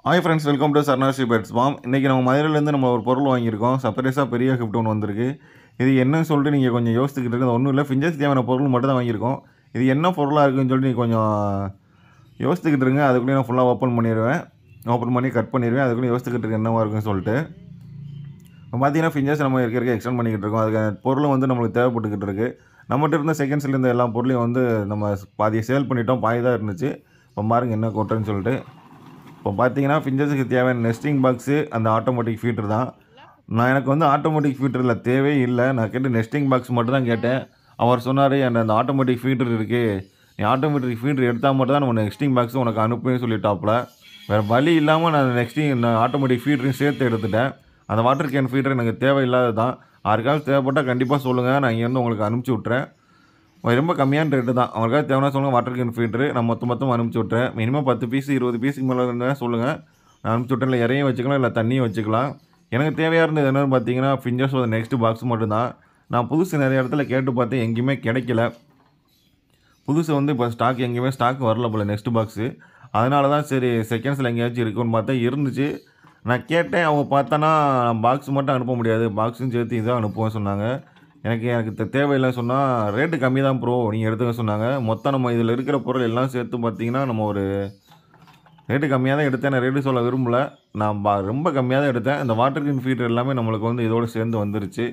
hi friends welcome to சர்னாசி pets வாம் இன்றைக்கி நம்ம மதுரையிலேருந்து நம்ம ஒரு பொருள் வாங்கியிருக்கோம் சர்ப்ரைஸாக பெரிய கிஃப்ட் ஒன்று வந்திருக்கு இது என்னன்னு சொல்லிட்டு நீங்கள் கொஞ்சம் யோசிச்சுக்கிட்டு இருக்குது ஒன்றும் இல்லை ஃபிஞ்சர்ஸ் தேவையான பொருள் மட்டும் தான் வாங்கியிருக்கோம் இது என்ன பொருளாக இருக்குன்னு சொல்லிட்டு நீங்கள் கொஞ்சம் யோசிச்சுக்கிட்டு இருங்க அதுக்குள்ளேயே நான் ஃபுல்லாக ஓப்பன் பண்ணிடுவேன் ஓப்பன் பண்ணி கட் பண்ணிடுவேன் அதுக்குள்ளே யோசிச்சுக்கிட்டு இருக்கு என்னவா இருக்குன்னு சொல்லிட்டு இப்போ பார்த்தீங்கன்னா ஃபிஞ்சர்ஸ் நம்ம இருக்க இருக்க எக்ஸ்டெண்ட் பண்ணிக்கிட்டு இருக்கோம் அதுக்கு பொருளும் வந்து நம்மளுக்கு தேவைப்பட்டுக்கிட்டு இருக்குது நம்மகிட்ட இருந்த செகண்ட்ஸில் இருந்த எல்லா பொருளையும் வந்து நம்ம பாதியை சேல் பண்ணிட்டோம் பாதி தான் இருந்துச்சு இப்போ பாருங்க என்ன கொட்டுறேன்னு சொல்லிட்டு இப்போ பார்த்தீங்கன்னா ஃபிஞ்சர்ஸுக்கு தேவையான நெஸ்டிங் பாக்ஸு அந்த ஆட்டோமேட்டிக் ஃபீட்டர் தான் நான் எனக்கு வந்து ஆட்டோமேட்டிக் ஃபீட்டரில் தேவையே இல்லை நான் கேட்டு நெஸ்டிங் பாக்ஸ் மட்டும் தான் கேட்டேன் அவர் சொன்னார் அந்த அந்த ஆட்டோமேட்டிக் ஃபீட்டர் இருக்குது நீ ஆட்டோமேட்டிக் ஃபீட்டர் எடுத்தால் மட்டும் தான் நம்ம நெக்ஸ்டிங் பாக்ஸ் உனக்கு அனுப்புவேன்னு சொல்லிட்டாப்புல வேறு வழி இல்லாமல் நான் நெக்ஸ்டிங் நான் ஆட்டோமேட்டிக் ஃபீட்டரையும் சேர்த்து எடுத்துட்டேன் அந்த வாட்டர் கேன் ஃபீட்டர் எனக்கு தேவையில்லாதது தான் யாருக்காவது தேவைப்பட்டால் கண்டிப்பாக சொல்லுங்கள் நான் இங்கேருந்து உங்களுக்கு அனுப்பிச்சி விட்றேன் ரொம்ப கம்மியான ரேட்டு தான் அவங்களுக்காக தேவைன்னா சொல்லுங்கள் வாட்டர் கேன் ஃபீட்ரு நான் மொத்த மொத்தம் அனுப்பிச்சி விட்றேன் மினிமம் பத்து பீஸ் இருபது பீஸுக்கு மேலே இருந்தால் சொல்லுங்கள் நான் அனுப்பிச்சி விட்டேன் இல்லை இறையும் வச்சுக்கலாம் இல்லை தண்ணியும் வச்சுக்கலாம் எனக்கு தேவையாக இருந்தது என்னென்னு பார்த்தீங்கன்னா ஃபிஞ்சர்ஸோட நெக்ஸ்ட் பாக்ஸ் மட்டும்தான் நான் புதுசு நிறைய இடத்துல கேட்டு பார்த்தேன் எங்கேயுமே கிடைக்கல புதுசு வந்து இப்போ ஸ்டாக் எங்கேயுமே ஸ்டாக் வரல போல் நெக்ஸ்ட் பாக்ஸு அதனால தான் சரி செகண்ட்ஸில் எங்கேயாச்சும் இருக்குன்னு பார்த்தா இருந்துச்சு நான் கேட்டேன் அவங்க பார்த்தோன்னா பாக்ஸ் மட்டும் அனுப்ப முடியாது பாக்ஸும் சேர்த்து இதான் அனுப்புவேன் சொன்னாங்க எனக்கு எனக்கு தே- தேவையில்லை சொன்னால் ரேட்டு கம்மி தான் ப்ரோ நீங்கள் எடுத்துக்க சொன்னாங்க மொத்தம் நம்ம இதில் இருக்கிற பொருள் எல்லாம் சேர்த்து பார்த்தீங்கன்னா நம்ம ஒரு ரேட்டு கம்மியாக தான் எடுத்தேன் நான் ரேட்டு சொல்ல விரும்பல நான் பா ரொம்ப கம்மியாக தான் எடுத்தேன் இந்த வாட்டர் கின் ஃபீட்டர் எல்லாமே நம்மளுக்கு வந்து இதோடு சேர்ந்து வந்துருச்சு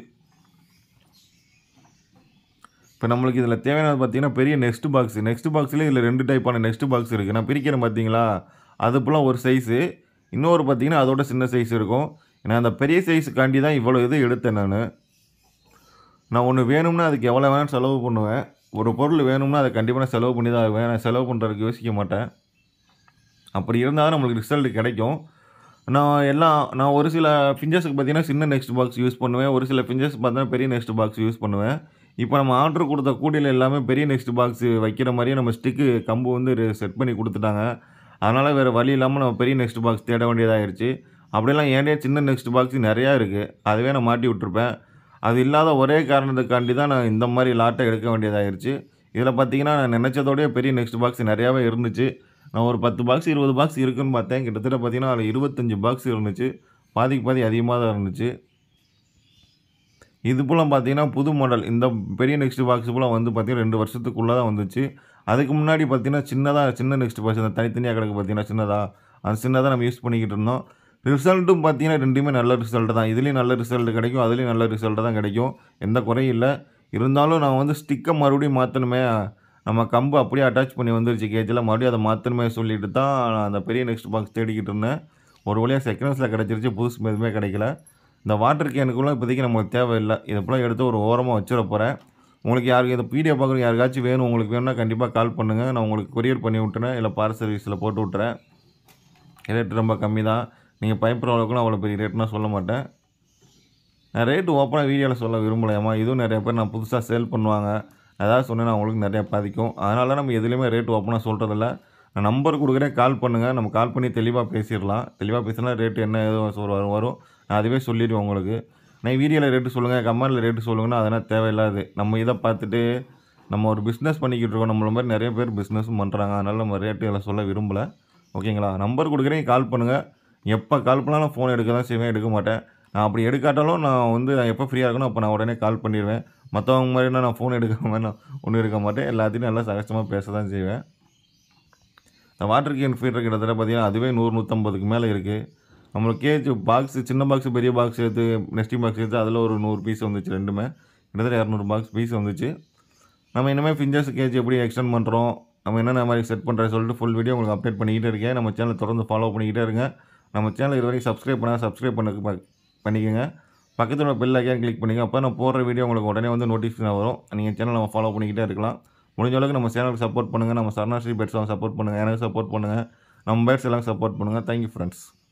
இப்போ நம்மளுக்கு இதில் தேவையானது பார்த்தீங்கன்னா பெரிய நெக்ஸ்ட் பாக்ஸ் நெக்ஸ்ட் பாக்ஸ்லேயே இதில் ரெண்டு டைப்பான நெக்ஸ்ட் பாக்ஸ் இருக்குது நான் பிரிக்கிறேன் பார்த்தீங்களா அது போல் ஒரு சைஸு இன்னொரு பார்த்தீங்கன்னா அதோட சின்ன சைஸ் இருக்கும் நான் அந்த பெரிய சைஸுக்காண்டி தான் இவ்வளோ இது எடுத்தேன் நான் நான் ஒன்று வேணும்னா அதுக்கு எவ்வளோ வேணாலும் செலவு பண்ணுவேன் ஒரு பொருள் வேணும்னா அதை கண்டிப்பாக நான் செலவு பண்ணி தான் ஆகுவேன் நான் செலவு பண்ணுறதுக்கு யோசிக்க மாட்டேன் அப்படி இருந்தால் தான் நம்மளுக்கு ரிசல்ட் கிடைக்கும் நான் எல்லாம் நான் ஒரு சில ஃபிஞ்சர்ஸுக்கு பார்த்தீங்கன்னா சின்ன நெக்ஸ்ட் பாக்ஸ் யூஸ் பண்ணுவேன் ஒரு சில ஃபிஞ்சர்ஸ் பார்த்தீங்கன்னா பெரிய நெக்ஸ்ட் பாக்ஸ் யூஸ் பண்ணுவேன் இப்போ நம்ம ஆர்டர் கொடுத்த கூடையில் எல்லாமே பெரிய நெக்ஸ்ட் பாக்ஸ் வைக்கிற மாதிரியே நம்ம ஸ்டிக்கு கம்பு வந்து செட் பண்ணி கொடுத்துட்டாங்க அதனால் வேறு வழி இல்லாமல் நம்ம பெரிய நெக்ஸ்ட் பாக்ஸ் தேட வேண்டியதாகிருச்சு அப்படியெல்லாம் ஏன்டே சின்ன நெக்ஸ்ட் பாக்ஸ் நிறையா இருக்குது அதுவே நான் மாட்டி விட்டுருப்பேன் அது இல்லாத ஒரே காரணத்துக்காண்டி தான் நான் இந்த மாதிரி லாட்டை எடுக்க வேண்டியதாகிருச்சு இதில் பார்த்தீங்கன்னா நான் நினச்சதோடய பெரிய நெக்ஸ்ட் பாக்ஸ் நிறையாவே இருந்துச்சு நான் ஒரு பத்து பாக்ஸ் இருபது பாக்ஸ் இருக்குன்னு பார்த்தேன் கிட்டத்தட்ட பார்த்தீங்கன்னா அதில் இருபத்தஞ்சி பாக்ஸ் இருந்துச்சு பாதிக்கு பாதி அதிகமாக தான் இருந்துச்சு இது போல் பார்த்தீங்கன்னா புது மாடல் இந்த பெரிய நெக்ஸ்ட் பாக்ஸ் போல் வந்து பார்த்தீங்கன்னா ரெண்டு வருஷத்துக்குள்ளே தான் வந்துச்சு அதுக்கு முன்னாடி பார்த்தீங்கன்னா சின்னதாக சின்ன நெக்ஸ்ட் பாக்ஸ் அந்த தனித்தனியாக கிடக்கு பார்த்தீங்கன்னா சின்னதாக அந்த சின்னதாக நம்ம யூஸ் பண்ணிக்கிட்டு இருந்தோம் ரிசல்ட்டும் பார்த்தீங்கன்னா ரெண்டுமே நல்ல ரிசல்ட் தான் இதுலேயும் நல்ல ரிசல்ட் கிடைக்கும் அதுலேயும் நல்ல ரிசல்ட் தான் கிடைக்கும் எந்த குறையும் இல்லை இருந்தாலும் நான் வந்து ஸ்டிக்கை மறுபடியும் மாற்றணுமே நம்ம கம்பு அப்படியே அட்டாச் பண்ணி வந்துருச்சு கேஜில் மறுபடியும் அதை மாற்றணுமே சொல்லிட்டு தான் நான் அந்த பெரிய நெக்ஸ்ட் பாக்ஸ் தேடிக்கிட்டு இருந்தேன் ஒரு வழியாக செகண்ட்ஸில் கிடச்சிருச்சு புதுசு எதுவுமே கிடைக்கல இந்த வாட்டர் கேனுக்குள்ளே இப்போதைக்கு நமக்கு தேவையில்லை இதை போல் எடுத்து ஒரு ஓரமாக வச்சிட போகிறேன் உங்களுக்கு யாருக்கு இந்த வீடியோ பார்க்குறவங்க யாருக்காச்சும் வேணும் உங்களுக்கு வேணும்னா கண்டிப்பாக கால் பண்ணுங்கள் நான் உங்களுக்கு கொரியர் பண்ணி விட்டுறேன் இல்லை பார்சல் சர்வீஸில் போட்டு விட்டுறேன் ரேட் ரொம்ப கம்மி தான் நீங்கள் பயப்படுற அளவுக்குலாம் அவ்வளோ பெரிய ரேட்னா சொல்ல மாட்டேன் நான் ரேட்டு ஓப்பனாக வீடியோவில் சொல்ல விரும்பலையாம்மா இதுவும் நிறைய பேர் நான் புதுசாக சேல் பண்ணுவாங்க அதாவது சொன்னேன் அவங்களுக்கு நிறையா பாதிக்கும் அதனால நம்ம எதுலேயுமே ரேட் ஓப்பனாக சொல்கிறதில்ல நான் நம்பர் கொடுக்குறேன் கால் பண்ணுங்கள் நம்ம கால் பண்ணி தெளிவாக பேசிடலாம் தெளிவாக பேசினா ரேட்டு என்ன ஏதோ சொல் வரும் வரும் நான் அதுவே சொல்லிடுவேன் உங்களுக்கு நான் வீடியோவில் ரேட்டு சொல்லுங்கள் கமெண்டில் ரேட்டு சொல்லுங்கன்னா அதெல்லாம் தேவையில்லாது நம்ம இதை பார்த்துட்டு நம்ம ஒரு பிஸ்னஸ் பண்ணிக்கிட்டு இருக்கோம் நம்மள மாதிரி நிறைய பேர் பிஸ்னஸும் பண்ணுறாங்க அதனால் நம்ம ரேட்டு இதெல்லாம் சொல்ல விரும்பலை ஓகேங்களா நம்பர் கொடுக்குறேன் கால் பண்ணுங்கள் எப்போ கால் பண்ணாலும் ஃபோன் எடுக்க தான் செய்வேன் எடுக்க மாட்டேன் நான் அப்படி எடுக்காட்டாலும் நான் வந்து நான் எப்போ ஃப்ரீயாக இருக்கணும் அப்போ நான் உடனே கால் பண்ணிடுவேன் மற்றவங்க மாதிரினா நான் ஃபோன் எடுக்காம நான் ஒன்றும் இருக்க மாட்டேன் எல்லாத்தையும் நல்லா சகஜமாக பேச தான் செய்வேன் இந்த வாட்டர் கேன் ஃபீட்டர் கிட்டத்தட்ட பார்த்தீங்கன்னா அதுவே நூறு நூற்றம்பதுக்கு மேலே இருக்குது நம்மளுக்கு கேஜ் பாக்ஸ் சின்ன பாக்ஸ் பெரிய பாக்ஸ் எடுத்து நெஸ்டிங் பாக்ஸ் எடுத்து அதில் ஒரு நூறு பீஸ் வந்துச்சு ரெண்டுமே கிட்டத்தட்ட இரநூறு பாக்ஸ் பீஸ் வந்துச்சு நம்ம இனிமேல் ஃபிஞ்சர்ஸ் கேஜ் எப்படி எக்ஸ்டெண்ட் பண்ணுறோம் நம்ம என்னென்ன மாதிரி செட் பண்ணுறேன் சொல்லிட்டு ஃபுல் வீடியோ உங்களுக்கு அப்டேட் பண்ணிக்கிட்டே இருக்கேன் நம்ம சேனலை தொடர்ந்து ஃபாலோ பண்ணிக்கிட்டே இருங்க நம்ம சேனல் இது வரைக்கும் சப்ஸ்கிரைப் பண்ணால் சப்ஸ்கிரைப் பண்ண பண்ணிக்கோங்க பக்கத்தில் உள்ள பெல் ஐக்கான் கிளிக் பண்ணிங்க அப்போ நான் போடுற வீடியோ உங்களுக்கு உடனே வந்து நோட்டிஃபிகேஷன் வரும் நீங்கள் சேனல் நம்ம ஃபாலோ பண்ணிக்கிட்டே இருக்கலாம் முடிஞ்ச அளவுக்கு நம்ம சேனலுக்கு சப்போர்ட் பண்ணுங்கள் நம்ம சரணாஸ்ரீ பெட்ஸ் சப்போர்ட் பண்ணுங்கள் எனக்கு சப்போர்ட் பண்ணுங்கள் நம்ம பேட்ஸ் எல்லாம் சப்போர்ட் பண்ணுங்கள் தேங்க்யூ ஃப்ரெண்ட்ஸ்